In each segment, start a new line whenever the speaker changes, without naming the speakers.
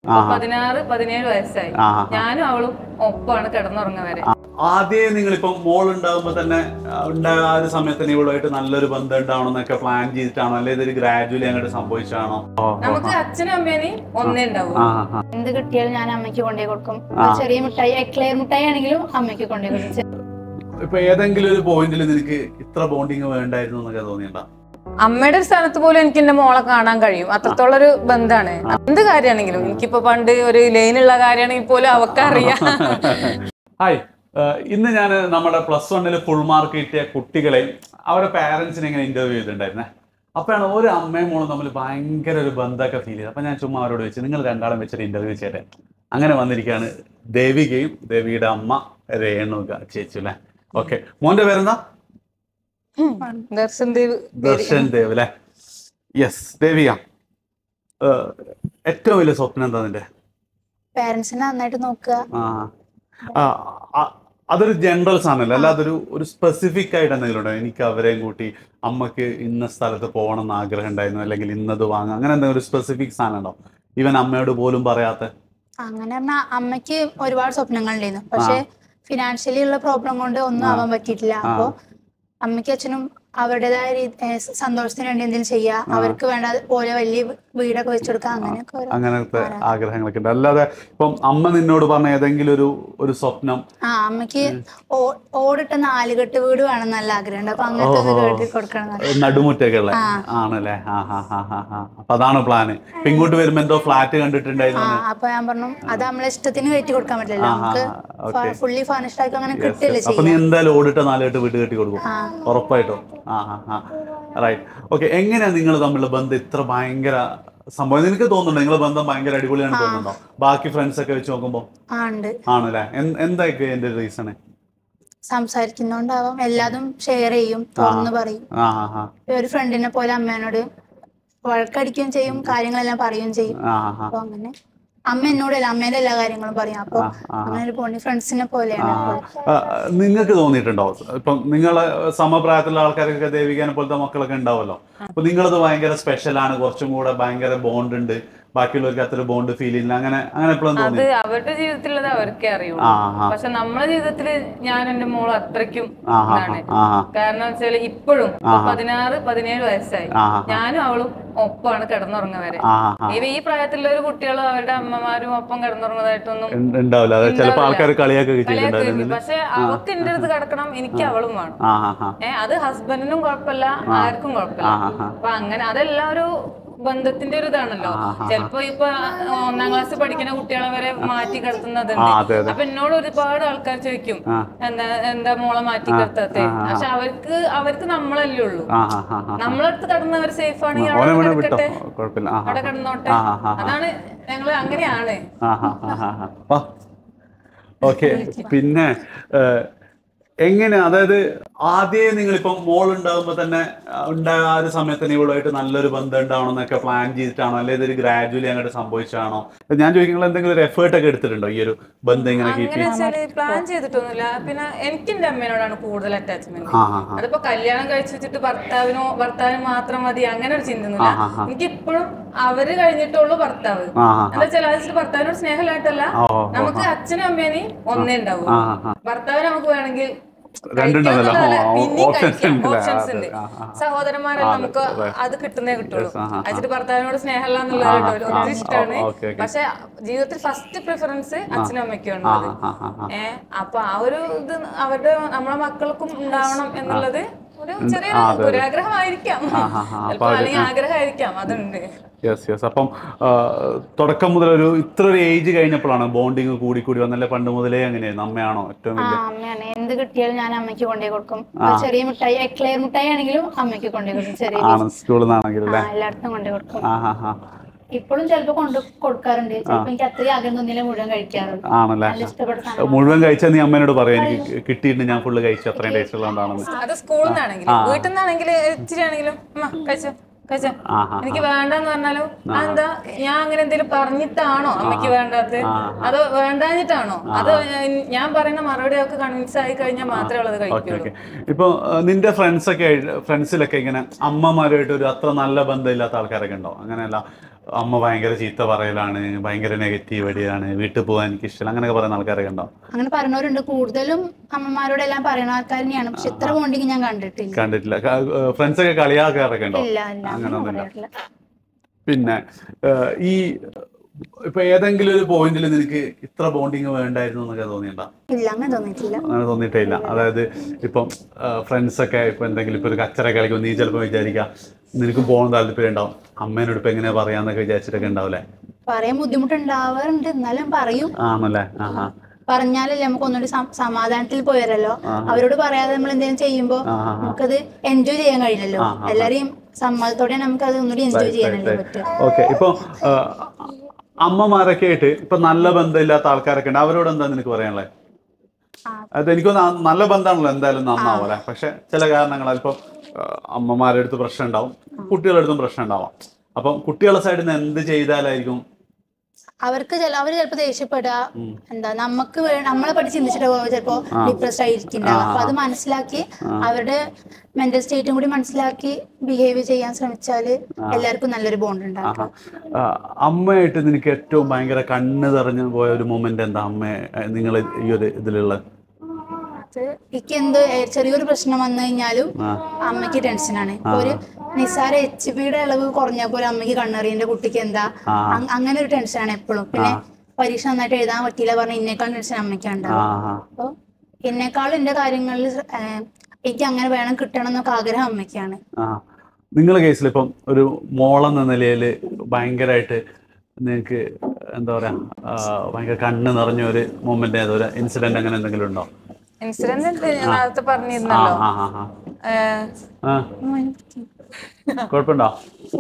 ആഹാ.
പതിനാറ് പതിനേഴ് വയസ്സായി
ആഹാ.
ഞാനും അവളും ഒപ്പമാണ് കിടന്നുറങ്ങ വരെ
ആദ്യം നിങ്ങളിപ്പം മോൾ ഉണ്ടാകുമ്പോൾ തന്നെ ആ, ഉണ്ടായ ആ ഒരു സമയത്ത് ഇവളുമായിട്ട് നല്ലൊരു ബന്ധം ഉണ്ടാവണം എന്നൊക്കെ പ്ലാൻ ചെയ്തിട്ടാണോ അല്ലെങ്കിൽ ഇതൊരു ഗ്രാജുവലി അങ്ങോട്ട് സംഭവിച്ചാണോ
നമുക്ക് അച്ഛനും അമ്മേനെയും ഒന്നേ ഉണ്ടാവും
ആ ആ
എന്ത് കിട്ടിയാലും ഞാൻ അമ്മയ്ക്ക് കൊണ്ടുപോയി കൊടുക്കും ഒരു ചെറിയ മിഠായി എക്ലെയർ മിഠായി ആണെങ്കിലും അമ്മയ്ക്ക് കൊണ്ടുപോയി കൊടുക്കും
ഇപ്പൊ ഏതെങ്കിലും ഒരു പോയിന്റിൽ നിനക്ക് ഇത്ര ബോണ്ടിങ് വേണ്ടായിരുന്നു എന്നൊക്കെ തോന്നിയിട്ടുണ്ടോ
അമ്മയുടെ ഒരു സ്ഥാനത്ത് പോലും എനിക്ക് എന്റെ മോളെ കാണാൻ കഴിയും അത്രത്തോളം ഒരു ബന്ധമാണ് എന്ത് കാര്യമാണെങ്കിലും എനിക്കിപ്പോ പണ്ട് ഒരു ലൈനുള്ള കാര്യമാണെങ്കിൽ പോലും അവക്കറിയാം
ഹായ് ഏഹ് ഇന്ന് ഞാൻ നമ്മുടെ പ്ലസ് വണ്ണിൽ ഫുൾ മാർക്ക് കിട്ടിയ കുട്ടികളെ അവരുടെ പാരൻസിനെ ഇങ്ങനെ ഇന്റർവ്യൂ ചെയ്തിട്ടുണ്ടായിരുന്നേ അപ്പോഴാണ് ഒരു അമ്മയും മോളും തമ്മിൽ ഭയങ്കര ഒരു ബന്ധമൊക്കെ ഫീൽ ചെയ്തത് അപ്പം ഞാൻ ചുമ്മാ അവരോട് വെച്ച് നിങ്ങൾ രണ്ടാളും വെച്ചൊരു ഇന്റർവ്യൂ ചെയ്തേ അങ്ങനെ വന്നിരിക്കുകയാണ് ദേവികയും ദേവിയുടെ അമ്മ രേണുക ചേച്ചി അല്ലേ ഓക്കെ മോന്റെ പേരെന്താ
ദർശൻ ദേവ്
ദർശൻ ദേവ് അല്ലേ യെസ് ദേവിക ഏഹ് ഏറ്റവും വലിയ സ്വപ്നം എന്താ നിന്റെ
പാരന്റ്സിനെ നന്നായിട്ട് നോക്കുക
ആ ആ, ആ- അതൊരു ജനറൽ സാധനമല്ല അല്ലാതെ ഒരു ഒരു സ്പെസിഫിക് ആയിട്ട് എന്തെങ്കിലും ഉണ്ടോ എനിക്ക് അവരെയും കൂട്ടി അമ്മക്ക് ഇന്ന സ്ഥലത്ത് പോകണം എന്ന് ആഗ്രഹം ഉണ്ടായിരുന്നു അല്ലെങ്കിൽ ഇന്നത് വാങ്ങാം അങ്ങനെ എന്തെങ്കിലും ഒരു സ്പെസിഫിക് സാധനം ഉണ്ടോ ഇവൻ അമ്മയോട് പോലും പറയാത്ത
അങ്ങനെ പറഞ്ഞാൽ അമ്മയ്ക്ക് ഒരുപാട് സ്വപ്നങ്ങൾ ഉണ്ടായിരുന്നു പക്ഷെ ഫിനാൻഷ്യലി ഉള്ള പ്രോബ്ലം കൊണ്ട് ഒന്നും ആവാൻ പറ്റിയിട്ടില്ല അപ്പൊ അമ്മയ്ക്കും അച്ഛനും അവരുടേതായ രീതി ഏഹ് സന്തോഷത്തിന് വേണ്ടി എന്തെങ്കിലും ചെയ്യുക അവർക്ക് വേണ്ട പോലെ വലിയ വീടൊക്കെ വെച്ചു കൊടുക്കുക അങ്ങനെയൊക്കെ ഓരോ-
അങ്ങനത്തെ ആഗ്രഹങ്ങളൊക്കെ ഉണ്ട് അല്ലാതെ ഇപ്പം അമ്മ നിന്നോട് പറഞ്ഞ ഏതെങ്കിലും ഒരു ഒരു സ്വപ്നം
ആ അമ്മയ്ക്ക് ഓ- ഓടിട്ട നാലുകെട്ട് വീട് വേണം നല്ല ആഗ്രഹമുണ്ട് അപ്പൊ അങ്ങനത്തെ ഒന്ന് കേട്ടി കൊടുക്കണം എന്ന്
നടുമുറ്റൊക്കെ ഉള്ള ആണല്ലേ ആ ഹാ ഹാ ഹാ ഹാ അപ്പൊ അതാണ് പ്ലാന് ഇപ്പൊ ഇങ്ങോട്ട് വരുമ്പോ എന്തോ ഫ്ലാറ്റ് കണ്ടിട്ടുണ്ടായിരുന്നു
ആ അപ്പൊ ഞാൻ പറഞ്ഞു അത് നമ്മളെ ഇഷ്ടത്തിന് കയറ്റി കൊടുക്കാൻ പറ്റില്ല നമുക്ക്
okay.
ഫുള്ളി ഫർണിഷ്ഡ് ആക്കി അങ്ങനെ കിട്ടില്ല
അപ്പൊ നീ
ചെയ്യാം
എന്തായാലും ഓടിട്ട നാലായിട്ട് വീട് കെട്ടി കൊടുക്കും
ആ.
ഉറപ്പായിട്ടും ആ ആ ആ റൈറ്റ് ഓക്കെ എങ്ങനെയാ നിങ്ങൾ തമ്മിലുള്ള ബന്ധം ഇത്ര ഭയങ്കര സംഭവം നിനക്ക് തോന്നുന്നുണ്ടോ നിങ്ങളെ ബന്ധം ഭയങ്കര അടിപൊളിയാണ് തോന്നുന്നുണ്ടോ ബാക്കി ഫ്രണ്ട്സ് ഒക്കെ വെച്ച് നോക്കുമ്പോ
ആ ഉണ്ട്
ആണല്ലേ എന്ത്- എന്തായിരിക്കും എന്റെ റീസൺ
സംസാരിക്കുന്നോണ്ടാവാം എല്ലാതും ഷെയർ ചെയ്യും തുറന്നു പറയും
ആ ആ ആ
ഇപ്പൊ ഒരു ഫ്രണ്ടിനെ പോലെ അമ്മേനോട് വഴക്കടിക്കുകയും ചെയ്യും കാര്യങ്ങളെല്ലാം പറയുകയും ചെയ്യും
ആ ആ
അപ്പൊ അങ്ങനെ അമ്മ എന്നോടല്ല അമ്മേന്റെ എല്ലാ കാര്യങ്ങളും പറയും അപ്പൊ അങ്ങനെ ഒരു പോണി ഫ്രണ്ട്സിനെ പോലെയാണ് എപ്പോഴും.
നിങ്ങൾക്ക് തോന്നിയിട്ടുണ്ടോ ഇപ്പം നിങ്ങളെ സമപ്രായത്തിലുള്ള ആൾക്കാരൊക്കെ ദേവികാനെ പോലത്തെ മക്കളൊക്കെ ഉണ്ടാവുമല്ലോ അപ്പൊ നിങ്ങളത് ഭയങ്കര സ്പെഷ്യലാണ് കുറച്ചും കൂടെ ഭയങ്കര ബോണ്ട് ഉണ്ട് ബാക്കിയുള്ളവർക്ക് അത്ര ബോണ്ട് ഫീൽ ചെയ്യുന്നില്ല അങ്ങനെ അങ്ങനെ എപ്പോഴും
അത്
തോന്നി
അവരുടെ ജീവിതത്തിലുള്ളത് അവർക്കേ അറിയുള്ളൂ
ആ ആ
പക്ഷെ നമ്മളെ ജീവിതത്തില് ഞാൻ എന്റെ മോള് അത്രയ്ക്കും
ആ ആ
ഇതാണ്
ആ ആ
കാരണം വെച്ചാല് ഇപ്പോഴും പതിനാറ് പതിനേഴ് വയസ്സായി
ആ
ഞാനും അവളും ഒപ്പമാണ് കിടന്നുറങ്ങ വരെ
ആ ആ
ഇവ ഈ പ്രായത്തിലുള്ള ഒരു കുട്ടികളും അവരുടെ അമ്മമാരും ഒപ്പം കിടന്നുറങ്ങുന്നതായിട്ടൊന്നും
ഉണ്ട- ഉണ്ടാവില്ല അത് ചിലപ്പോൾ ആൾക്കാർ കളിയൊക്കെ
കളിയാക്കി
ചെയ്തിട്ടുണ്ടായിരുന്നു
വെക്കും. പക്ഷെ അവക്ക് എന്റെ അടുത്ത് കിടക്കണം എനിക്ക് അവളും വേണം
ആ ആ ആ
ഏ അത് ഹസ്ബൻഡിനും കുഴപ്പമില്ല ആർക്കും കുഴപ്പമില്ല
ആ, ആ.
അപ്പൊ അങ്ങനെ അതെല്ലാം ഒരു ബന്ധത്തിന്റെ ഒരു ഇതാണല്ലോ ചിലപ്പോ ഇപ്പൊ ഒന്നാം ക്ലാസ് പഠിക്കുന്ന കുട്ടികളെ വരെ മാറ്റി
ആ,
കിടത്തുന്നതുണ്ട്
അതെ, അതെ.
അപ്പൊ എന്നോട് ഒരുപാട് ആൾക്കാർ ചോദിക്കും
ആ.
എന്താ എന്താ മോളെ മാറ്റി കിടത്താത്തെ പക്ഷെ അവർക്ക് അവർക്ക് നമ്മളല്ലേ ഉള്ളൂ
ആ ആ ആ ആ
നമ്മളടുത്ത് കിടന്നവർ സേഫ് ആണെങ്കിൽ
ഓനെ
അവിടെ
വേണേ വിട്ടോ
കിടക്കട്ടെ
കുഴപ്പമില്ല ആ
അവിടെ കിടന്നോട്ടെ
ആ, ആ, ആ.
അതാണ് ഞങ്ങള് അങ്ങനെയാണ്
ഓക്കെ പിന്നെ ഏഹ്, എങ്ങനെ അതായത് ആദ്യമേ നിങ്ങളിപ്പം മോൾ ഉണ്ടാകുമ്പോൾ തന്നെ ആ, ഉണ്ടായ ആ ഒരു സമയത്ത് തന്നെ ഇവളുമായിട്ട് നല്ലൊരു ബന്ധം ഉണ്ടാവണം എന്നൊക്കെ പ്ലാൻ ചെയ്തിട്ടാണോ അല്ലെങ്കിൽ ഇതൊരു ഗ്രാജുവലി അങ്ങോട്ട് സംഭവിച്ചാണോ ഞാൻ ചോദിക്കുന്നത് എന്തെങ്കിലും ഒരു എഫേർട്ട് ഒക്കെ എടുത്തിട്ടുണ്ടോ ഈ ഒരു ബന്ധം ഇങ്ങനെ കീപ്പ്
അങ്ങനെ വെച്ചാല് പ്ലാൻ ചെയ്തിട്ടൊന്നുമില്ല പിന്നെ എനിക്ക് എന്റെ അമ്മേനോടാണ് കൂടുതൽ അറ്റാച്ച്മെന്റ്
ആ ആ ആ
അതിപ്പോ കല്യാണം കഴിച്ചു വെച്ചിട്ട് ഭർത്താവിനോ ഭർത്താവിന് മാത്രം മതി അങ്ങനെ ഒരു ചിന്തയൊന്നുമില്ല
ആ, ആ, ആ.
എനിക്ക് ഇപ്പോഴും അവര് കഴിഞ്ഞിട്ടുള്ളൂ ഭർത്താവ്
ആ ആ
എന്താ വെച്ചാൽ അത് ഭർത്താവിനോട് സ്നേഹമായിട്ടല്ല
ഓ, ഓ,
നമുക്ക് അച്ഛനും അമ്മേനെയും ഒന്നേ ഉണ്ടാവും
ആ ആ
ഭർത്താവിനെ നമുക്ക് വേണമെങ്കിൽ
രണ്ടുണ്ടല്ലോ.
കഴിക്കാന്നുള്ളതല്ല,
ഓ,
പിന്നെയും
options
കഴിക്കാം.
ഉണ്ടല്ലേ?
options
അതെ,
ഉണ്ട്
ആ, ആ.
സഹോദരന്മാരെല്ലാം നമുക്ക് അത് കിട്ടുന്നേ കിട്ടുള്ളൂ
ആ, ആ, ആ.
അച്ഛന് ഭർത്താവിനോട് സ്നേഹമല്ല എന്നുള്ളത് കേട്ടോ ഒത്തിരി ഇഷ്ടമാണ്
ഓ, ഓക്കെ, ഓക്കെ.
പക്ഷെ ജീവിതത്തിൽ ഫസ്റ്റ് പ്രിഫറൻസ് അച്ഛനും അമ്മയ്ക്കും
ആ
ഉള്ളത്
ആ ആ ആ
ഏ അപ്പൊ ആ ഒരു ഇത് അവരുടെ നമ്മളെ മക്കൾക്കും ഉണ്ടാവണം എന്നുള്ളത് ഒരു ചെറിയൊരു ദുരാഗ്രഹമായിരിക്കാം
ആ, ആ, ആ.
ചിലപ്പോ അല്ലെങ്കിൽ ആഗ്രഹമായിരിക്കാം അതുണ്ട്
യെസ് യെസ് അപ്പം ആ, തുടക്കം മുതൽ ഒരു ഇത്ര ഒരു ഏജ് കഴിഞ്ഞപ്പോഴാണ് ബോണ്ടിങ് കൂടി കൂടി വന്നല്ലേ പണ്ട് മുതലേ അങ്ങനെയായിരുന്നു അമ്മയാണോ ഏറ്റവും
ആ
വലിയ
അമ്മയാണ് എന്ത് കിട്ടിയാലും ഞാൻ അമ്മയ്ക്ക് കൊണ്ടുപോയി കൊടുക്കും ഒരു ചെറിയ മിഠായി എക്ലെയർ മിഠായി ആണെങ്കിലും അമ്മയ്ക്ക് കൊണ്ടുപോയി കൊടുക്കും ചെറിയ
ആണ് സ്കൂളിൽ നിന്നാണെങ്കിൽ
ആ
അല്ലേ
എല്ലായിടത്തും കൊണ്ടുപോയി കൊടുക്കും
ആ ആ ആ
ഇപ്പോഴും ചിലപ്പോ കൊണ്ട് കൊടുക്കാറുണ്ട് ചിലപ്പോ എനിക്ക് അത്രയും ആഗ്രഹം തോന്നിയില്ല മുഴുവൻ കഴിക്കാറുണ്ട്
ആണല്ലേ
നല്ല ഇഷ്ടപ്പെട്ട സാധനം
മുഴുവൻ കഴിച്ചാൽ നീ അമ്മേനോട് പറയാം എനിക്ക് കിട്ടിയിട്ട് ഞാൻ ഫുള്ള് കഴിച്ചു അത്രയും ടേസ്റ്റ് ഉള്ളതുകൊണ്ടാണെന്ന്
അത് സ്കൂളിൽ നിന്നാണെങ്കിലും വീട്ടിൽ നിന്നാണെങ്കിൽ ഇച്ചിരി ആണെങ്കിലും അമ്മ കഴിച്ചോ കഴിച്ചോ
ആ ആ
എനിക്ക് വേണ്ടെന്ന് പറഞ്ഞാലും എന്താ ഞാൻ അങ്ങനെ എന്തെങ്കിലും പറഞ്ഞിട്ടാണോ അമ്മയ്ക്ക് വേണ്ടാത്തത് അതോ വേണ്ടാഞ്ഞിട്ടാണോ അത് ഞാൻ പറയുന്ന മറുപടി ഒക്കെ കൺവിൻസ് ആയി കഴിഞ്ഞാൽ മാത്രമേ ഉള്ളത്
ഓക്കെ
കഴിക്കുള്ളൂ
ഓക്കെ ഇപ്പോൾ നിന്റെ ഫ്രണ്ട്സൊക്കെ ഫ്രണ്ട്സിലൊക്കെ ഇങ്ങനെ അമ്മമാരുമായിട്ട് ഒരു അത്ര നല്ല ബന്ധമില്ലാത്ത ആൾക്കാരൊക്കെ ഉണ്ടോ അങ്ങനെയല്ല അമ്മ ഭയങ്കര ചീത്ത പറയലാണ് ഭയങ്കര നെഗറ്റീവ് അടിയാണ് വീട്ടിൽ പോകാൻ എനിക്ക് ഇഷ്ടമല്ല അങ്ങനെയൊക്കെ പറയുന്ന ആൾക്കാരൊക്കെ ഉണ്ടോ
അങ്ങനെ പറയുന്നവരുണ്ട് കൂടുതലും അമ്മമാരോടെല്ലാം പറയുന്ന ആൾക്കാർ തന്നെയാണ് പക്ഷെ ഇത്ര ബോണ്ടിങ് ഞാൻ കണ്ടിട്ടില്ല
കണ്ടിട്ടില്ല ഫ്രണ്ട്സ് ഒക്കെ കളിയാക്കാറൊക്കെ ഉണ്ടോ
ഇല്ല ഇല്ല അങ്ങനെ
അങ്ങനൊന്നുമില്ല.
പറയാറില്ല
പിന്നെ ഏഹ്, ഈ ഇപ്പൊ ഏതെങ്കിലും ഒരു പോയിന്റിൽ നിനക്ക് ഇത്ര ബോണ്ടിങ് വേണ്ടായിരുന്നു എന്നൊക്കെ തോന്നിയിട്ടുണ്ടോ
ഇല്ല അങ്ങനെ തോന്നിയിട്ടില്ല
അങ്ങനെ തോന്നിയിട്ടേ ഇല്ല അതായത് ഇപ്പം ഫ്രണ്ട്സ് ഒക്കെ ഇപ്പൊ എന്തെങ്കിലും ഇപ്പൊ ഒരു കച്ചറ കളിക്കും നീ ചിലപ്പോൾ വിചാരിക്കാം നിനക്ക് പോകാൻ താല്പര്യം ഉണ്ടാവും അമ്മേനോട് ഇപ്പൊ എങ്ങനെയാ പറയാന്നൊക്കെ വിചാരിച്ചിട്ടൊക്കെ ഉണ്ടാവില്ലേ
പറയാൻ ബുദ്ധിമുട്ടുണ്ടാവാറുണ്ട് എന്നാലും പറയും
ആണല്ലേ ആഹാ
പറഞ്ഞാലല്ലേ നമുക്ക് ഒന്നുകൂടി സം- സമാധാനത്തിൽ പോയല്ലോ അവരോട് പറയാതെ നമ്മൾ എന്തെങ്കിലും ചെയ്യുമ്പോ
ആഹാ.
നമുക്കത് എൻജോയ് ചെയ്യാൻ കഴിയില്ലല്ലോ എല്ലാരെയും സമ്മതത്തോടെ നമുക്ക് അത് ഒന്നുകൂടി എൻജോയ് ചെയ്യാനല്ലേ പറ്റുക
ഓക്കെ ഇപ്പൊ അമ്മമാരൊക്കെ ആയിട്ട് ഇപ്പൊ നല്ല ബന്ധമില്ലാത്ത ആൾക്കാരൊക്കെ ഉണ്ട് അവരോട് എന്താ നിനക്ക് പറയാനുള്ളത്
ആ.
അത് എനിക്കൊന്ന് നല്ല ബന്ധമാണല്ലോ എന്തായാലും നന്നാവും അല്ലെ പക്ഷെ ചില കാരണങ്ങളാൽ ഇപ്പൊ അമ്മമാരുടെ അടുത്ത് പ്രശ്നം ഉണ്ടാവും കുട്ടികളുടെ അടുത്തും പ്രശ്നം ഉണ്ടാവാം അപ്പം കുട്ടികളുടെ സൈഡിൽ നിന്ന് എന്ത് ചെയ്താലായിരിക്കും
അവർക്ക് ചില അവര് ചിലപ്പോ ദേഷ്യപ്പെടുക എന്താ നമുക്ക് വേ- നമ്മളെ പറ്റി ചിന്തിച്ചിട്ട് ചിലപ്പോ ഡിപ്രസ്ഡ് ആയിരിക്കുന്നുണ്ടാവും അപ്പൊ അത് മനസ്സിലാക്കി അവരുടെ മെന്റൽ സ്റ്റേറ്റും കൂടി മനസ്സിലാക്കി ബിഹേവ് ചെയ്യാൻ ശ്രമിച്ചാല് എല്ലാവർക്കും നല്ലൊരു ബോണ്ട് ഉണ്ടാക്കാം
ആ, അമ്മയായിട്ട് നിനക്ക് ഏറ്റവും ഭയങ്കര കണ്ണ് തെറഞ്ഞു പോയ ഒരു മൊമെന്റ് എന്താ അമ്മ നിങ്ങൾ ഈ ഒരു ഇതിലുള്ള
അത് എനിക്ക് എന്ത് ഏ, ചെറിയൊരു പ്രശ്നം വന്നു കഴിഞ്ഞാലും
ആ.
അമ്മയ്ക്ക് ടെൻഷനാണ് ഇപ്പൊ ഒരു നിസ്സാര എച്ച് പിയുടെ അളവ് കുറഞ്ഞാൽ പോലും അമ്മയ്ക്ക് കണ്ണറിയന്റെ കുട്ടിക്ക് എന്താ അങ്- അങ്ങനെ ഒരു ടെൻഷനാണ് എപ്പോഴും പിന്നെ പരീക്ഷ നന്നായിട്ട് എഴുതാൻ പറ്റിയില്ല പറഞ്ഞ ഇന്നേക്കാൾ ടെൻഷൻ അമ്മയ്ക്കാണ്
ആ
ഉണ്ടാവുക
ആ
അപ്പൊ എന്നെക്കാളും എന്റെ കാര്യങ്ങളിൽ ശ്ര- ഏ, എനിക്ക് അങ്ങനെ വേണം കിട്ടണം എന്നൊക്കെ ആഗ്രഹം അമ്മയ്ക്കാണ്
ആ നിങ്ങളുടെ കേസിൽ ഇപ്പം ഒരു മോളെന്ന നിലയിൽ ഭയങ്കരമായിട്ട് നിങ്ങൾക്ക് എന്താ പറയാ ആ, ഭയങ്കര കണ്ണ് നിറഞ്ഞ ഒരു മൊമെന്റ് ഏതോ ഒരു ഇൻസിഡന്റ് അങ്ങനെ എന്തെങ്കിലും ഉണ്ടോ
ഇൻസിഡന്റ് ഉണ്ട് ഞാൻ നേരത്തെ
ആ
പറഞ്ഞിരുന്നല്ലോ
ആ ആ ആ
ഏഹ്,
ആ കുഴപ്പമുണ്ടോ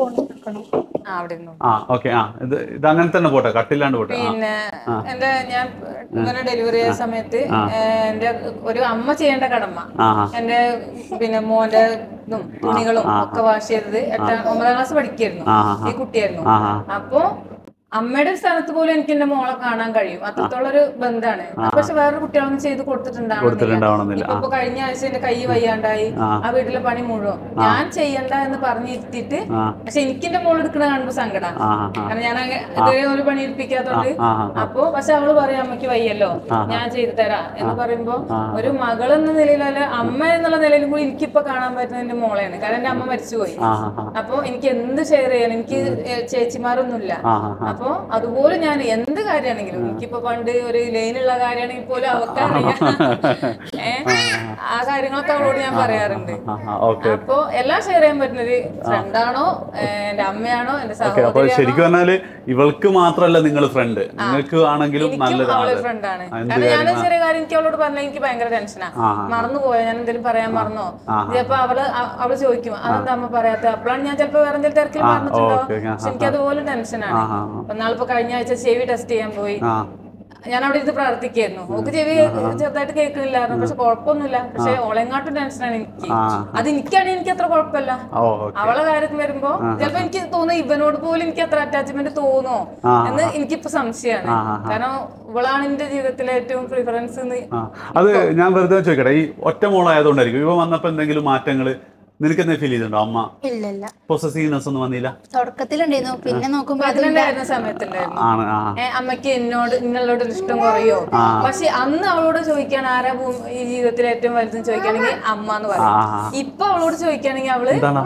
ആ, അവിടെ ഇരുന്നു
ആ ഓക്കെ ആ ഇത് ഇത് അങ്ങനെ തന്നെ പോട്ടെ കട്ടില്ലാണ്ട് പോട്ടെ ആ
പിന്നെ എന്റെ ഞാൻ ഇങ്ങനെ ഡെലിവറി ചെയ്ത സമയത്ത് ഏഹ്, എന്റെ ഒരു അമ്മ ചെയ്യേണ്ട കടമ
ആ
എന്റെ പിന്നെ മോന്റെ ഇതും തുണികളും ഒക്കെ വാഷ് ചെയ്തത് എട്ടാം ഒമ്പതാം ക്ലാസ് പഠിക്കായിരുന്നു
ആ,
ഈ കുട്ടിയായിരുന്നു
ആ ആ
അപ്പോ അമ്മയുടെ സ്ഥാനത്ത് പോലും എനിക്ക് എന്റെ മോളെ കാണാൻ കഴിയും അത്രത്തോളം ഒരു ബന്ധമാണ് പക്ഷെ വേറെ കുട്ടികളൊന്നും ചെയ്ത് കൊടുത്തിട്ടുണ്ടാവണമെന്നില്ല
കൊടുത്തിട്ടുണ്ടാവണമെന്നില്ല
ഇപ്പൊ ഇപ്പൊ കഴിഞ്ഞ ആഴ്ച എന്റെ കൈ വയ്യാണ്ടായി ആ വീട്ടിലെ പണി മുഴുവൻ ഞാൻ ചെയ്യണ്ട എന്ന് പറഞ്ഞിരുത്തിട്ട്
ആ.
പക്ഷെ എനിക്ക് എന്റെ മോൾ എടുക്കണ കാണുമ്പോ സങ്കടം
ആ ആ
കാരണം ഞാൻ അങ്ങ- ഇതുവരെ ഒരു പണി എടുപ്പിക്കാത്തോണ്ട്
ആ
അപ്പൊ പക്ഷെ അവള് പറയും അമ്മയ്ക്ക് വയ്യല്ലോ ഞാൻ ചെയ്തു തരാം എന്ന് പറയുമ്പോ ഒരു മകൾ എന്ന നിലയിലല്ല അമ്മ എന്നുള്ള നിലയിലും കൂടി എനിക്കിപ്പൊ കാണാൻ പറ്റുന്നത് എന്റെ മോളെയാണ് കാരണം എന്റെ അമ്മ മരിച്ചുപോയി
ആ ആ
അപ്പൊ എനിക്ക് എന്ത് ഷെയർ ചെയ്യാൻ എനിക്ക് ഏ, ചേച്ചിമാരൊന്നുമില്ല
ആ ആ
അപ്പൊ അതുപോലെ ഞാൻ എന്ത് കാര്യമാണെങ്കിലും എനിക്കിപ്പോ പണ്ട് ഒരു ലൈനുള്ള കാര്യമാണെങ്കിൽ പോലും അവക്കറിയാം ഏ ആ കാര്യങ്ങളൊക്കെ അവളോട് ഞാൻ പറയാറുണ്ട്
ആ ആ ഓക്കെ
അപ്പൊ എല്ലാം ഷെയർ ചെയ്യാൻ പറ്റുന്നത് ഫ്രണ്ടാണോ എന്റെ അമ്മയാണോ എന്റെ
ഓക്കെ അപ്പൊ
സഹോദരി
ശരിക്കും പറഞ്ഞാല് ഇവൾക്ക് മാത്രല്ല നിങ്ങൾ ഫ്രണ്ട് നിങ്ങൾക്ക് ആണെങ്കിലും
എനിക്കും
നല്ലൊരു
അവളൊരു
ആള്.
ഫ്രണ്ടാണ്
ആ, എന്ത്
കാരണം ഞാൻ
കാര്യം?
ചെറിയ കാര്യം എനിക്ക് അവളോട് പറഞ്ഞാൽ എനിക്ക് ഭയങ്കര ടെൻഷനാ
ആ,
മറന്നു പോയോ ഞാൻ എന്തെങ്കിലും പറയാൻ മറന്നോ ചിലപ്പോ അവള് അ- അവള് ചോദിക്കും അതെന്താ അമ്മ പറയാത്ത അപ്പോഴാണ് ഞാൻ ചിലപ്പോ വേറെ എന്തെങ്കിലും തിരക്കിൽ പറഞ്ഞിട്ടുണ്ടോ
ഓക്കെ, ഓക്കെ, ആ,
പക്ഷെ എനിക്ക് അതുപോലെ ടെൻഷനാണ്
ആ ആ
അപ്പൊ നാളിപ്പോ കഴിഞ്ഞ ആഴ്ച ചെവി ടെസ്റ്റ് ചെയ്യാൻ പോയി
ആ
ഞാൻ അവിടെ ഇരുന്ന് പ്രാർത്ഥിക്കായിരുന്നു ഓക്ക് ചെവി ചെറുതായിട്ട് കേൾക്കുന്നില്ലായിരുന്നു പക്ഷെ കുഴപ്പമൊന്നുമില്ല പക്ഷെ ഓളെങ്ങാട്ടും ടെൻഷനാണ് എനിക്ക്
ആ.
അത് എനിക്കാണെങ്കിൽ എനിക്ക് അത്ര കുഴപ്പമില്ല
ഓ ഓക്കെ
അവളെ കാര്യത്തിൽ വരുമ്പോ ചിലപ്പോ എനിക്ക് തോന്നുന്നു ഇവനോട് പോലും എനിക്ക് അത്ര അറ്റാച്ച്മെന്റ് തോന്നോ എന്ന് എനിക്കിപ്പോ സംശയമാണ് കാരണം ഇവളാണ് എന്റെ ജീവിതത്തിലെ ഏറ്റവും പ്രിഫറൻസ്
ആ അത് ഞാൻ വെറുതെ ചോദിക്കട്ടെ ഈ ഒറ്റ മോളായതുകൊണ്ടായിരിക്കും ഇവ വന്നപ്പോ എന്തെങ്കിലും മാറ്റങ്ങള് നിനക്ക് എന്തെങ്കിലും ഫീൽ ചെയ്തിട്ടുണ്ടോ അമ്മ
ഇല്ല ഇല്ല
പൊസസീവ്നെസ് ഒന്നും വന്നില്ല
തുടക്കത്തിലുണ്ടായിരുന്നു പിന്നെ നോക്കുമ്പോ അതിന്റെ
അതിലുണ്ടായിരുന്ന സമയത്തുണ്ടായിരുന്നു
ആണ് ആ
ഏ, അമ്മയ്ക്ക് എന്നോട് നിങ്ങളോട് ഒരു ഇഷ്ടം കുറയോ പക്ഷെ അന്ന് അവളോട് ചോദിക്കാൻ ആരാ ഭൂ- ഈ ജീവിതത്തിൽ ഏറ്റവും വലുതെന്ന് ചോദിക്കുകയാണെങ്കിൽ അമ്മ എന്ന് പറയും
ആ
ഇപ്പൊ അവളോട് ചോദിക്കുകയാണെങ്കിൽ അവള്
എന്താണ്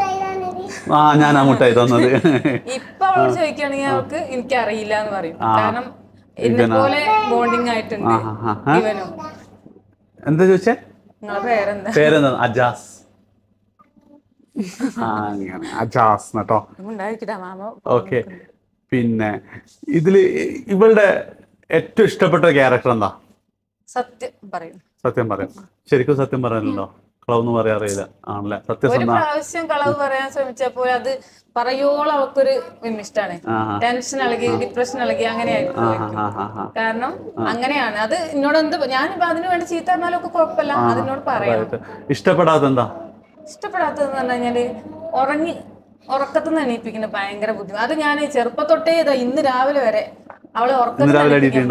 ആ ഞാൻ ആ മുട്ടായി തന്നത്
ഇപ്പൊ അവളോട് ചോദിക്കുകയാണെങ്കിൽ അവൾക്ക് എനിക്ക് അറിയില്ല എന്ന് പറയും കാരണം എന്നെ പോലെ ബോണ്ടിങ് ആയിട്ടുണ്ട്
ആ, ആ, ആ.
ഇവനും
എന്താ ചോദിച്ചേ
നിങ്ങളെ പേരെന്താ
പേരെന്താ അജാസ് ആ അങ്ങനെ അജാസ് കേട്ടോ
ഉണ്ടായിരിക്കട്ടെ മാമ
ഓക്കെ പിന്നെ ഇതില് ഇവളുടെ ഏറ്റവും ഇഷ്ടപ്പെട്ട ക്യാരക്ടർ എന്താ
സത്യം പറയും
സത്യം പറയാം ശരിക്കും സത്യം പറയാനല്ലോ കളവെന്ന് പറയാൻ അറിയില്ല ആണല്ലേ
ഒരു
സത്യസന്ധ
പ്രാവശ്യം കളവ് പറയാൻ ശ്രമിച്ചപ്പോൾ അത് പറയോളം അവൾക്കൊരു വിമിഷ്ടാണ്
ആ
ടെൻഷൻ ഇളകി ഡിപ്രഷൻ ഇളകി അങ്ങനെ
ആ ആ ആ ആ
കാരണം അങ്ങനെയാണ് അത് എന്നോട് എന്ത് ഞാനിപ്പോ അതിനു വേണ്ടി ചീത്ത പറഞ്ഞാലൊക്കെ കുഴപ്പമില്ല അതിനോട് പറയണം
ഇഷ്ടപ്പെടാത്ത എന്താ
ഇഷ്ടപ്പെടാത്തതെന്ന് പറഞ്ഞു കഴിഞ്ഞാല് ഉറങ്ങി ഉറക്കത്തിൽ നിന്ന് എണീപ്പിക്കുന്ന ഭയങ്കര ബുദ്ധിമുട്ട് അത് ഞാൻ ചെറുപ്പത്തൊട്ടേ ഇതാ ഇന്ന് രാവിലെ വരെ അവളെ
ഇന്ന്
ഉറക്കത്തിൽ
രാവിലെ
എണീപ്പിക്കും.
അടിയിട്ടുണ്ടാ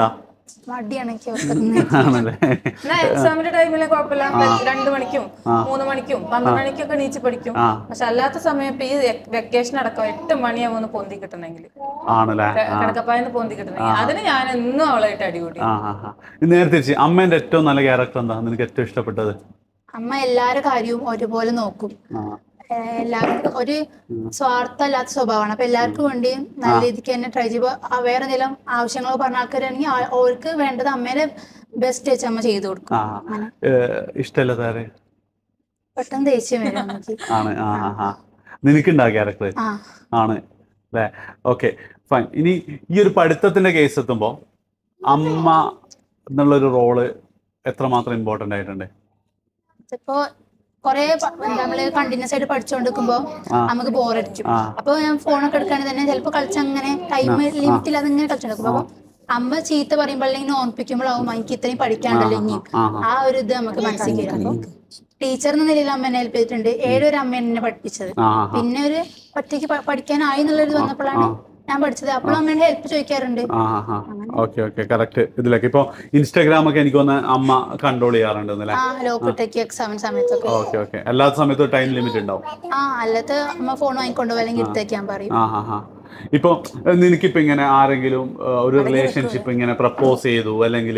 മടിയാണ് എനിക്ക് ഓർക്കുന്നത്
ആണല്ലേ
എന്നാ എക്സാമിന്റെ ടൈമില് കുഴപ്പമില്ല രണ്ടു മണിക്കും മൂന്ന് മണിക്കും പന്ത്രണ്ട് മണിക്കൊക്കെ നീച്ച് പഠിക്കും
ആ.
പക്ഷെ അല്ലാത്ത സമയം ഇപ്പൊ ഈ വെക്കേഷൻ അടക്കം എട്ട് മണിയാവും ഒന്ന് പൊന്തി കിട്ടണമെങ്കിൽ
ആണല്ലേ
കിടക്കപ്പായെന്ന് പൊന്തി കിട്ടണമെങ്കിൽ അതിന് ഞാൻ എന്നും അവളായിട്ട് അടികൂടി
ആ ആ ആ ഇത് നേരെ തിരിച്ച് അമ്മേന്റെ ഏറ്റവും നല്ല ക്യാരക്ടർ എന്താ നിനക്ക് ഏറ്റവും ഇഷ്ടപ്പെട്ടത്
അമ്മ എല്ലാവരുടെ കാര്യവും ഒരുപോലെ നോക്കും
ആ
ഏഹ് എല്ലാവർക്കും ഒരു സ്വാർത്ഥമല്ലാത്ത സ്വഭാവമാണ് അപ്പൊ എല്ലാവർക്കും വേണ്ടി നല്ല രീതിക്ക് തന്നെ ട്രൈ ചെയ്യുമ്പോൾ വേറെ എന്തെങ്കിലും ആവശ്യങ്ങളോ പറഞ്ഞ ആൾക്കാരാണെങ്കിൽ ആ- അവർക്ക് വേണ്ടത് അമ്മേനെ ബെസ്റ്റ് വെച്ച് അമ്മ ചെയ്തു കൊടുക്കും
ആ
അങ്ങനെ
ഇഷ്ടമല്ല താരെ
പെട്ടെന്ന് ദേഷ്യം വരും അമ്മക്ക്
ആണ് ആ ആ ആ നിനക്കുണ്ടാ ക്യാരക്ടർ
ആ
ആണ് അല്ലേ ഓക്കെ ഫൈൻ ഇനി ഈ ഒരു പഠിത്തത്തിന്റെ കേസ് എത്തുമ്പോൾ അമ്മ എന്നുള്ളൊരു റോള് എത്രമാത്രം ഇമ്പോർട്ടൻ്റ് ആയിട്ടുണ്ട്
ഇപ്പോ കൊറേ പ- എന്താ നമ്മള് കണ്ടിന്യൂസ് ആയിട്ട് പഠിച്ചുകൊണ്ടിരിക്കുമ്പോ നമുക്ക് ബോറടിക്കും
ആ.
അപ്പൊ ഞാൻ ഫോണൊക്കെ എടുക്കുകയാണെങ്കിൽ തന്നെ ചിലപ്പോ കളിച്ചങ്ങനെ ടൈം ലിമിറ്റ് ഇല്ലാതെ ഇങ്ങനെ കളിച്ചോണ്ടിരിക്കും അപ്പൊ അമ്മ ചീത്ത പറയുമ്പോൾ അല്ലെങ്കിൽ ഓർപ്പിക്കുമ്പോഴാവും എനിക്ക് ഇത്രയും പഠിക്കാണ്ടല്ലോ ഇനിയും
ആ
ആ ഒരു ഇത് നമുക്ക് മനസ്സിൽ വരും അപ്പൊ ടീച്ചർ എന്ന നിലയിൽ അമ്മ എന്നെ ഹെൽപ്പ് ചെയ്തിട്ടുണ്ട് ഏഴ് വരെ അമ്മ എന്നെ പഠിപ്പിച്ചത്
ആ
പിന്നെ ഒരു ഒറ്റയ്ക്ക് പ- പഠിക്കാനായി എന്നുള്ളത് വന്നപ്പോഴാണ് ഞാൻ പഠിച്ചത് അപ്പോഴും അമ്മേന്റെ ഹെൽപ്പ് ചോദിക്കാറുണ്ട്
ആ ആ ഓക്കെ ഓക്കെ കറക്റ്റ് ഇതിലേക്ക് ഇപ്പോൾ ഇൻസ്റ്റാഗ്രാം ഒക്കെ എനിക്ക് തോന്നുന്നു അമ്മ കൺട്രോൾ ചെയ്യാറുണ്ട് എന്നല്ലേ
ആ ലോക്കിട്ടേക്ക് എക്സാമിന് സമയത്തൊക്കെ
ഓക്കെ ഓക്കെ എല്ലാ സമയത്തും ടൈം ലിമിറ്റ് ഉണ്ടാവും
ആ അല്ലാത്ത അമ്മ ഫോൺ വാങ്ങിക്കൊണ്ടു അല്ലെങ്കിൽ എടുത്തേക്കാൻ പറയും
ആ ഹാ ഹാ ഇപ്പൊ ഏഹ്, നിനക്കിപ്പോ ഇങ്ങനെ ആരെങ്കിലും ഏഹ്, ഒരു റിലേഷൻഷിപ്പ് ഇങ്ങനെ പ്രപ്പോസ് ചെയ്തു അല്ലെങ്കിൽ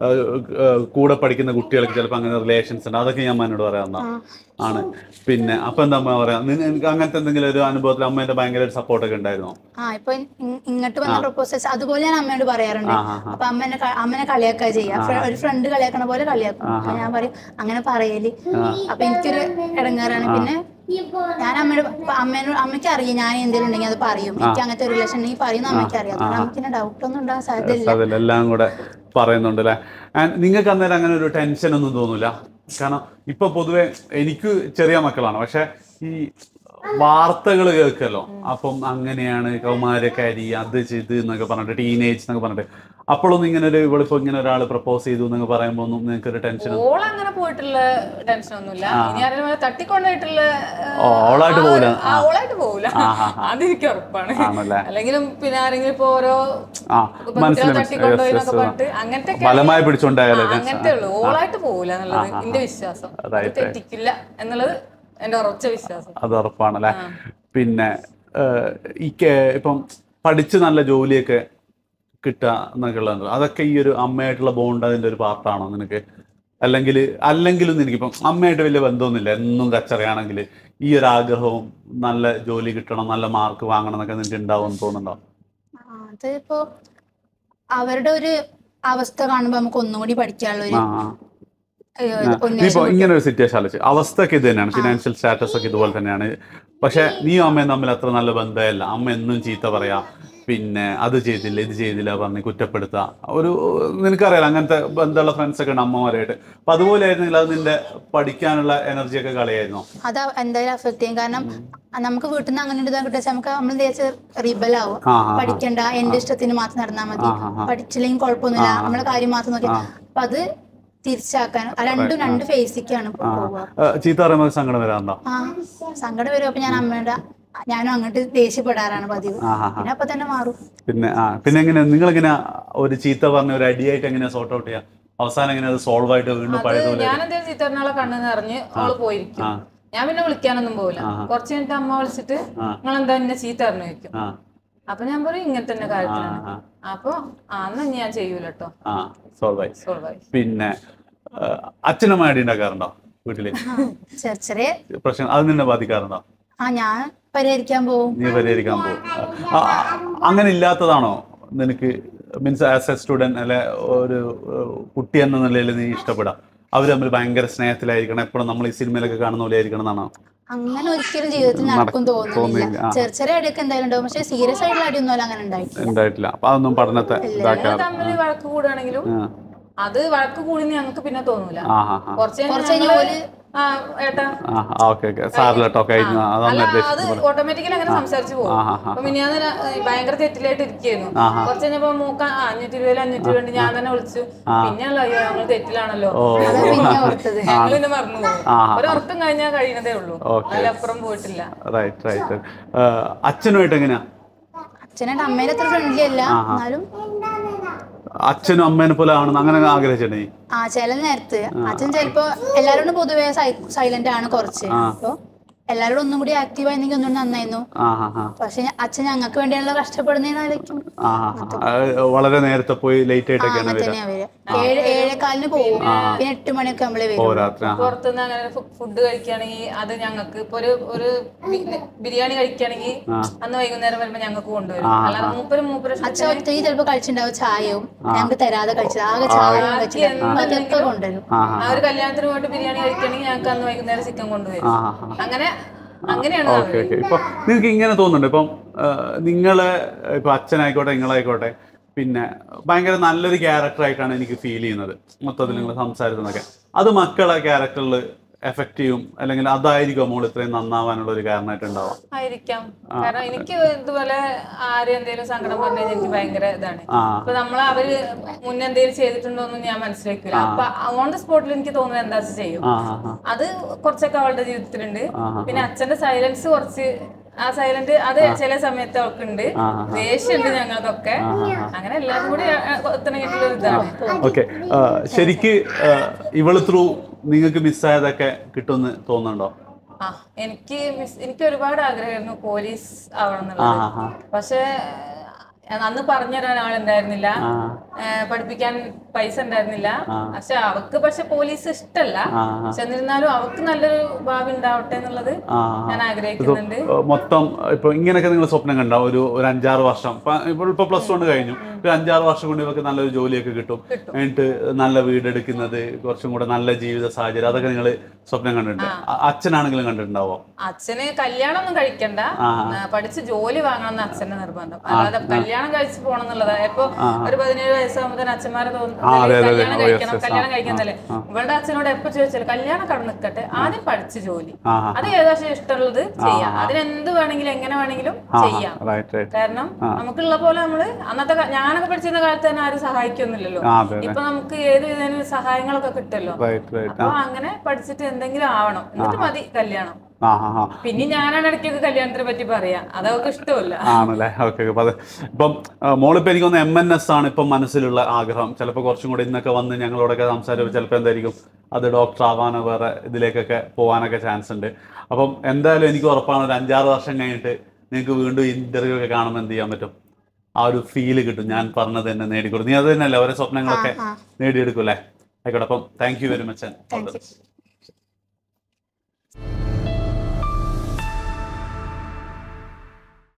കൂടെ പഠിക്കുന്ന കുട്ടികൾക്ക് ചിലപ്പോൾ അങ്ങനെ റിലേഷൻസ് ഉണ്ട് അതൊക്കെ ഞാൻ അമ്മേനോട് പറയാവുന്ന ആണ് പിന്നെ അപ്പൊ എന്താ അമ്മ പറയാ നിന- നിനക്ക് അങ്ങനത്തെ എന്തെങ്കിലും ഒരു അനുഭവത്തിൽ അമ്മേന്റെ ഭയങ്കര സപ്പോർട്ട് ഒക്കെ ഉണ്ടായിരുന്നോ
ആ ഇപ്പൊ ഇ- ഇങ്ങോട്ട് വന്ന പ്രൊപ്പോസൽസ് അതുപോലെ ഞാൻ അമ്മയോട് പറയാറുണ്ട്
ആ, ആ, ആ.
അപ്പൊ അമ്മ എന്നെ ക- അമ്മനെ കളിയാക്കുക ചെയ്യാ ഫ്ര- ഒരു ഫ്രണ്ട് കളിയാക്കണ പോലെ കളിയാക്കും അപ്പൊ ഞാൻ പറയും അങ്ങനെ പറയല് അപ്പൊ എനിക്കൊരു ഇടങ്ങാറാണ് പിന്നെ ഞാൻ അമ്മയോട് ഇപ്പൊ അമ്മേനോട് അമ്മയ്ക്ക് അറിയാം ഞാൻ എന്തെങ്കിലും ഉണ്ടെങ്കിൽ അത് പറയും എനിക്ക് അങ്ങനത്തെ ഒരു റിലേഷൻ ഉണ്ടെങ്കിൽ പറയുന്ന അമ്മയ്ക്ക് അറിയാം അതുകൊണ്ട് അമ്മയ്ക്ക് ഡൗട്ട് ഒന്നും ഉണ്ടാകാൻ സാധ്യതയില്ല
അതിലെല്ലാം കൂടെ പറയുന്നുണ്ട് അല്ലേ ആൻഡ് നിങ്ങൾക്ക് അന്നേരം അങ്ങനെ ഒരു ടെൻഷൻ ഒന്നും തോന്നൂല കാരണം ഇപ്പൊ പൊതുവെ എനിക്ക് ചെറിയ മക്കളാണ് പക്ഷെ ഈ വാർത്തകൾ കേൾക്കല്ലോ അപ്പം അങ്ങനെയാണ് കൗമാരക്കാരി അത് ചെയ്ത് എന്നൊക്കെ പറഞ്ഞിട്ട് ടീനേജ് എന്നൊക്കെ പറഞ്ഞിട്ട് അപ്പോഴൊന്നും ഇങ്ങനെ ഒരു ഇവളിപ്പോ ഇങ്ങനെ ഒരാൾ പ്രപ്പോസ് ചെയ്തു എന്നൊക്കെ പറയുമ്പോൾ ഒന്നും നിങ്ങൾക്ക് ഒരു ടെൻഷൻ
ഓൾ അങ്ങനെ പോയിട്ടുള്ള ടെൻഷൻ ഒന്നുമില്ല ഇനി ആരെങ്കിലും തട്ടിക്കൊണ്ടായിട്ടുള്ള
ഓ, ഓളായിട്ട് പോവൂല.
ഓളായിട്ട് പോവില്ല അതെനിക്ക് ഉറപ്പാണ്
ആണല്ലേ
അല്ലെങ്കിലും പിന്നെ ആരെങ്കിലും ഇപ്പൊ ഓരോ
ആ
കുട്ടികളെ
മനസ്സിലായി
തട്ടിക്കൊണ്ടുപോയി
Yes,
എന്നൊക്കെ
yes.
പറഞ്ഞിട്ട് അങ്ങനത്തെ
ബലമായി പിടിച്ചോണ്ടായാലേ
അങ്ങനത്തെ ഉള്ളൂ ഓളായിട്ട് പോവില്ല എന്നുള്ളത് എന്റെ വിശ്വാസം അത്
Right,
തെറ്റിക്കില്ല എന്നുള്ളത് എന്റെ ഉറച്ച വിശ്വാസം
അത് ഉറപ്പാണല്ലേ പിന്നെ ഏഹ്, ഈ കേ- ഇപ്പം പഠിച്ച് നല്ല ജോലിയൊക്കെ കിട്ടുക എന്നൊക്കെ ഉള്ളത് അതൊക്കെ ഈ ഒരു അമ്മയായിട്ടുള്ള ബോണ്ട് അതിന്റെ ഒരു പാർട്ടാണോ നിനക്ക് അല്ലെങ്കിൽ അല്ലെങ്കിലും എനിക്കിപ്പം അമ്മയായിട്ട് വലിയ ബന്ധമൊന്നുമില്ല എന്നും കച്ചറയാണെങ്കിൽ ഈ ഒരു ആഗ്രഹവും നല്ല ജോലി കിട്ടണം നല്ല മാർക്ക് വാങ്ങണം എന്നൊക്കെ നിനക്ക് ഉണ്ടാവും തോന്നുന്നുണ്ടോ
ആ, അത് ഇപ്പോ അവരുടെ ഒരു അവസ്ഥ കാണുമ്പോ നമുക്ക് ഒന്നുകൂടി പഠിക്കാനുള്ള ഒരു
ആ ആ.
ഏഹ്,
ഇപ്പൊ
ഉന്മേഷം
ഇങ്ങനെ ഒരു സിറ്റുവേഷൻ ആലോചിച്ച് അവസ്ഥയൊക്കെ ഇത് തന്നെയാണ് ഫിനാൻഷ്യൽ സ്റ്റാറ്റസ് ഒക്കെ ഇതുപോലെ തന്നെയാണ് പക്ഷെ നീയും അമ്മയും തമ്മിൽ അത്ര നല്ല ബന്ധമല്ല അമ്മ എന്നും ചീത്ത പറയാ പിന്നെ അത് ചെയ്തില്ല ഇത് ചെയ്തില്ല പറഞ്ഞ് കുറ്റപ്പെടുത്തുക ഒരു നിനക്കറിയാലോ അങ്ങനത്തെ ബന്ധമുള്ള ഫ്രണ്ട്സ് ഒക്കെ ഉണ്ട് അമ്മമാരായിട്ട് അപ്പൊ അതുപോലെ ആയിരുന്നെങ്കിൽ അത് നിന്റെ പഠിക്കാനുള്ള എനർജി ഒക്കെ കളയായിരുന്നോ
അത് എന്തായാലും അഫക്ട് ചെയ്യും കാരണം നമുക്ക് വീട്ടിൽ നിന്ന് അങ്ങനെ ഒരു ഇതാ കിട്ടുക നമുക്ക് നമ്മൾ തേച്ച് റിബലാവും
ആ, ആ, ആ.
പഠിക്കണ്ട എന്റെ ഇഷ്ടത്തിന് മാത്രം നടന്നാൽ മതി
ആ, ആ, ആ.
പഠിച്ചില്ലെങ്കിൽ കുഴപ്പമൊന്നുമില്ല നമ്മളെ കാര്യം മാത്രം നോക്കി അപ്പൊ അത് തിരിച്ചാക്കാൻ ആ രണ്ടും രണ്ട് ഫേസിക്കാണ് പോവുക
ഏഹ് ചീത്ത പറയുമ്പോൾ സങ്കടം വരാറുണ്ടോ
ആ സങ്കടം വരും അപ്പൊ ഞാൻ അമ്മയുടെ ഞാനും അങ്ങോട്ട് ദേഷ്യപ്പെടാറാണ് പതിവ്
ആ ആ ആ.
പിന്നെ അപ്പൊ തന്നെ മാറും
പിന്നെ ആ പിന്നെ എങ്ങനെ നിങ്ങൾ എങ്ങനെ ഒരു ചീത്ത പറഞ്ഞ ഒരു അടിയായിട്ട് എങ്ങനെയാ സോർട്ട് ഔട്ട് ചെയ്യാം അവസാനം എങ്ങനെ അത് സോൾവ് ആയിട്ട് വീണ്ടും പഴയതുപോലെ
ഞാൻ എന്തെങ്കിലും ചീത്തറിനാളെ കണ്ണ് നിറഞ്ഞ് അവള് പോയിരിക്കും
ആ.
ഞാൻ പിന്നെ വിളിക്കാനൊന്നും പോവില്ല കുറച്ച് കഴിഞ്ഞിട്ട് അമ്മ വിളിച്ചിട്ട് നിങ്ങൾ എന്താ എന്നെ ചീത്ത അറിഞ്ഞു ചോദിക്കും
ആ
അപ്പൊ ഞാൻ പറയും ഇങ്ങനെ തന്നെ കാര്യത്തിലാണ്
ആ.
അപ്പൊ ആ എന്നാ ഇനി ഞാൻ ചെയ്യൂല കേട്ടോ
ആ സോൾവ് ആയി
സോൾവ് ആയി
പിന്നെ ഏഹ്, അച്ഛനമ്മ അടി ഉണ്ടാക്കാറുണ്ടോ വീട്ടില്
ചെറിയ ചെറിയ
പ്രശ്നം അത് നിന്നെ ബാധിക്കാറുണ്ടോ
ആ ഞാൻ പരിഹരിക്കാൻ പോവും
നീ പരിഹരിക്കാൻ പോകും ആ, അങ്ങനെ ഇല്ലാത്തതാണോ നിനക്ക് മീൻസ് ആസ് എ സ്റ്റുഡൻറ് അല്ലെ ഒരു ഏഹ്, കുട്ടി എന്ന നിലയിൽ നീ ഇഷ്ടപ്പെടാം അവർ തമ്മിൽ ഭയങ്കര സ്നേഹത്തിലായിരിക്കണം എപ്പോഴും നമ്മൾ ഈ സിനിമയിലൊക്കെ കാണുന്ന പോലെ ആയിരിക്കണം എന്നാണോ
അങ്ങനെ ഒരിക്കലും ജീവിതത്തിൽ നടക്കും തോന്നുന്നില്ല
തോന്നുന്നില്ല. ആ.
ചെറിയ ചെറിയ അടിയൊക്കെ എന്തായാലും ഉണ്ടാവും പക്ഷെ സീരിയസ് ആയിട്ടുള്ള അടിയൊന്നും അങ്ങനെ ഉണ്ടായിട്ടില്ല
ഉണ്ടായിട്ടില്ല അപ്പൊ അതൊന്നും പഠനത്തെ ഇതാക്കാറ്
തമ്മിൽ വഴക്ക് കൂടുകയാണെങ്കിലും
ആ.
അത് വഴക്ക് കൂടി ഞങ്ങൾക്ക് പിന്നെ തോന്നൂല
ആ ആ ആ
കുറച്ച്
കുറച്ച്
കഴിഞ്ഞ്
കഴിഞ്ഞ്
ഞങ്ങള് ആ ഏട്ടാ
ആ ഓക്കെ ഓക്കെ സാറില്ല കേട്ടോ കഴിഞ്ഞു അതാണ്
അല്ല അത്
ഉദ്ദേശിച്ചത്
ഓട്ടോമാറ്റിക്കലി അങ്ങനെ സംസാരിച്ചു പോകും
ആ, ആ, ആ.
അപ്പൊ മിനിയാന്ന് ര- ഭയങ്കര തെറ്റിലായിട്ട് ഇരിക്കുന്നു
ആ,
കുറച്ച് കഴിഞ്ഞപ്പോ മൂക്കാൻ ആ, അഞ്ഞൂറ്റി രൂപയിൽ അഞ്ഞൂറ്റി രൂപ ഉണ്ട് ഞാൻ തന്നെ വിളിച്ചു പിന്നെയല്ലോ അയ്യോ ഞങ്ങൾ തെറ്റിലാണല്ലോ
അതാ പിന്നെ ഓർത്തത്
ഞങ്ങൾ പിന്നെ മറന്നു പോകും
ആ,
ഒരു ഉറക്കം കഴിഞ്ഞാൽ കഴിയുന്നതേ ഉള്ളൂ
Okay.
അതിലപ്പുറം പോയിട്ടില്ല
റൈറ്റ് റൈറ്റ് അച്ഛനുമായിട്ട് എങ്ങനെയാ
അച്ഛനായിട്ട് അമ്മേനെ അത്ര ഫ്രണ്ട്ലി അല്ല എന്നാലും
അച്ഛനും അമ്മേനെ പോലെ ആണെന്ന് അങ്ങനെ ആഗ്രഹിച്ചിട്ടുണ്ടേ
ആ ചില നേരത്ത് അച്ഛൻ ചിലപ്പോ എല്ലാവരോടും പൊതുവെ സൈലന്റ് ആണ് കുറച്ച് അപ്പൊ എല്ലാവരോടും ഒന്നും കൂടി ആക്റ്റീവ് ആയിരുന്നെങ്കിൽ ഒന്നും നന്നായിരുന്നു
ആ ഹാ ഹാ
പക്ഷെ അച്ഛൻ ഞങ്ങൾക്ക് വേണ്ടിയാണല്ലോ കഷ്ടപ്പെടുന്നതിനായിരിക്കും
ആ ഹാ, ഹാ. അത് വളരെ നേരത്തെ പോയി ലേറ്റ് ആയിട്ടൊക്കെയാണ്
അങ്ങനെ
വരിക
തന്നെയാ വരിക ഏഴ് ഏഴേക്കാലിന് പോകും പിന്നെ എട്ട് മണിയൊക്കെ നമ്മള്
ഓ
വരും
രാത്രി ആ
പുറത്തുനിന്ന് അങ്ങനെ ഫുഡ് കഴിക്കുകയാണെങ്കിൽ അത് ഞങ്ങൾക്ക് ഇപ്പൊ ഒരു ഒരു ബി- ബിരിയാണി കഴിക്കുകയാണെങ്കിൽ അന്ന് വൈകുന്നേരം വരുമ്പോ ഞങ്ങൾക്ക് കൊണ്ടുവരും അല്ലാതെ മൂപ്പര് മൂപ്പര്
അച്ഛൻ ഒറ്റയ്ക്ക് ചിലപ്പോ കഴിച്ചിട്ടുണ്ടാവും ചായയും ഞങ്ങൾക്ക് തരാതെ കഴിച്ചത് ആകെ ചായ കഴിച്ചിട്ട് ബാക്കിയൊക്കെ കൊണ്ടുവരും
ആ
ആ ഒരു കല്യാണത്തിന് പോയിട്ട് ബിരിയാണി കഴിക്കുകയാണെങ്കിൽ ഞങ്ങൾക്ക് അന്ന് വൈകുന്നേരം ചിക്കൻ കൊണ്ടുവരും
ആ ഹാ
അങ്ങനെ അങ്ങനെയാണ്
ഓക്കെ ഓക്കെ ഇപ്പൊ നിങ്ങൾക്ക് ഇങ്ങനെ തോന്നുന്നുണ്ട് ഇപ്പം ആ, നിങ്ങള് ഇപ്പൊ അച്ഛനായിക്കോട്ടെ നിങ്ങളായിക്കോട്ടെ പിന്നെ ഭയങ്കര നല്ലൊരു ക്യാരക്ടർ ആയിട്ടാണ് എനിക്ക് ഫീൽ ചെയ്യുന്നത് മൊത്തത്തിൽ നിങ്ങൾ സംസാരിക്കുന്നതൊക്കെ അത് മക്കളെ ക്യാരക്ടറിൽ എഫക്റ്റ് ചെയ്യും അല്ലെങ്കിൽ അതായിരിക്കും മോൾ ഇത്രയും നന്നാവാനുള്ള ഒരു കാരണമായിട്ട് ഉണ്ടാവാം
ആയിരിക്കാം കാരണം എനിക്ക് ഇതുപോലെ ആരും എന്തെങ്കിലും സങ്കടം പറഞ്ഞാൽ എനിക്ക് ഭയങ്കര ഇതാണ്
ആ
അപ്പൊ നമ്മൾ അവര് മുന്നേ എന്തെങ്കിലും ചെയ്തിട്ടുണ്ടോ എന്ന് ഞാൻ മനസ്സിലാക്കില്ല അപ്പൊ ഓൺ ദ സ്പോട്ടിൽ എനിക്ക് തോന്നുന്നത് എന്താ വെച്ചാ ചെയ്യും
ആ ആ ആ
അത് കുറച്ചൊക്കെ അവളുടെ ജീവിതത്തിലുണ്ട്
ആഹാ.
പിന്നെ അച്ഛന്റെ സൈലൻസ് കുറച്ച് ആ സൈലന്റ് അത് ചില സമയത്ത് അവൾക്കുണ്ട് ദേഷ്യമുണ്ട് ഞങ്ങൾക്കൊക്കെ അങ്ങനെ എല്ലാവരും കൂടി ഒത്തിണങ്ങിയിട്ടുള്ള ഒരു ഇതാണ്
ഓക്കെ ശരിക്ക് ആ, ഇവള് ത്രൂ നിങ്ങൾക്ക് മിസ്സായതൊക്കെ കിട്ടുമെന്ന് തോന്നുന്നുണ്ടോ
ആ എനിക്ക് മിസ് എനിക്ക് ഒരുപാട് ആഗ്രഹമായിരുന്നു പോലീസ് ആവണം
ആ
എന്നുള്ളത്
ആ
പക്ഷേ ഏഹ്, അന്ന് പറഞ്ഞുതരാൻ ആളുണ്ടായിരുന്നില്ല
ആ
ഏഹ്, പഠിപ്പിക്കാൻ പൈസ ഉണ്ടായിരുന്നില്ല പക്ഷെ അവക്ക് പക്ഷെ പോലീസ് ഇഷ്ടല്ല
ആ
പക്ഷെ എന്നിരുന്നാലും അവക്ക് നല്ലൊരു ഭാവി ഉണ്ടാവട്ടെ എന്നുള്ളത്
ആ
ഞാൻ ആഗ്രഹിക്കുന്നുണ്ട്
ഏഹ് മൊത്തം ഇപ്പൊ ഇങ്ങനെയൊക്കെ നിങ്ങൾ സ്വപ്നം കണ്ടോ ഒരു ഒരു അഞ്ചാറ് വർഷം ഇപ്പൊ ഇപ്പോൾ ഇപ്പൊ പ്ലസ് വൺ കഴിഞ്ഞു ഒരു അഞ്ചാറ് വർഷം കൊണ്ട് ഇവർക്ക് നല്ലൊരു ജോലിയൊക്കെ കിട്ടും എന്നിട്ട് നല്ല വീടെടുക്കുന്നത് കുറച്ചും കൂടെ നല്ല ജീവിത സാഹചര്യം അതൊക്കെ നിങ്ങൾ സ്വപ്നം കണ്ടിട്ടുണ്ട് അ- അച്ഛനാണെങ്കിലും കണ്ടിട്ടുണ്ടാവോ
അച്ഛന് കല്യാണം ഒന്നും കഴിക്കണ്ട
ആ.
ആ, പഠിച്ച് ജോലി വാങ്ങണം എന്ന് അച്ഛന്റെ നിർബന്ധം അല്ലാതെ കല്യാണം കഴിച്ച് പോകണം എന്നുള്ളത് ഇപ്പൊ ഒരു പതിനേഴ് വയസ്സാകുമ്പോൾ തന്നെ അച്ഛന്മാരെ തോന്നുന്നത്
അതെ, അതെ,
കല്യാണം
ഓ, yes,
കഴിക്കണം
yes,
കല്യാണം കഴിക്കുന്നല്ലേ ഇവളുടെ അച്ഛനോട് എപ്പോ ചോദിച്ചാലും കല്യാണം കട നിൽക്കട്ടെ ആദ്യം പഠിച്ച് ജോലി
ആ ആ
അത് ഏകദേശം ഇഷ്ടമുള്ളത് ചെയ്യാം അതിനെന്ത് വേണമെങ്കിലും എങ്ങനെ വേണമെങ്കിലും ചെയ്യാം
റൈറ്റ് റൈറ്റ്
കാരണം നമുക്കുള്ള പോലെ നമ്മള് അന്നത്തെ കാ- ഞാനൊക്കെ പഠിച്ചിരുന്ന കാലത്ത് തന്നെ ആരും സഹായിക്കൊന്നുമില്ലല്ലോ
ആ അതെ
ഇപ്പൊ നമുക്ക് ഏത് വിധേന സഹായങ്ങളൊക്കെ കിട്ടുമല്ലോ
റൈറ്റ് റൈറ്റ്
അപ്പൊ അങ്ങനെ പഠിച്ചിട്ട് എന്തെങ്കിലും ആവണം എന്നിട്ട് മതി കല്യാണം
ആ ആ ആ
പിന്നെ ഞാനാണ് ഇടയ്ക്കൊക്കെ കല്യാണത്തിനെ പറ്റി പറയാ അതവർക്ക് ഇഷ്ടമല്ല
ആണല്ലേ ഓക്കെ അപ്പൊ അത് ഇപ്പം ആ, മോളിപ്പോ എനിക്ക് തോന്നുന്നു എം എൻ എസ് ആണ് ഇപ്പം മനസ്സിലുള്ള ആഗ്രഹം ചിലപ്പോൾ കുറച്ചും കൂടെ ഇന്നൊക്കെ വന്ന് ഞങ്ങളോടൊക്കെ സംസാരിക്കുമ്പോൾ ചിലപ്പോൾ എന്തായിരിക്കും അത് ഡോക്ടർ ആവാനോ വേറെ ഇതിലേക്കൊക്കെ പോകാനൊക്കെ ചാൻസ് ഉണ്ട് അപ്പം എന്തായാലും എനിക്ക് ഉറപ്പാണ് ഒരു അഞ്ചാറ് വർഷം കഴിഞ്ഞിട്ട് നിങ്ങൾക്ക് വീണ്ടും ഇന്റർവ്യൂ ഒക്കെ കാണുമ്പോൾ എന്ത് ചെയ്യാൻ പറ്റും ആ ഒരു ഫീല് കിട്ടും ഞാൻ പറഞ്ഞത് തന്നെ നേടിക്കൊടുക്കും നീ അത് തന്നെയല്ലേ ഓരോ സ്വപ്നങ്ങളൊക്കെ
ആ.
നേടിയെടുക്കും അല്ലേ ആയിക്കോട്ടെ അപ്പം thank you very much
thank U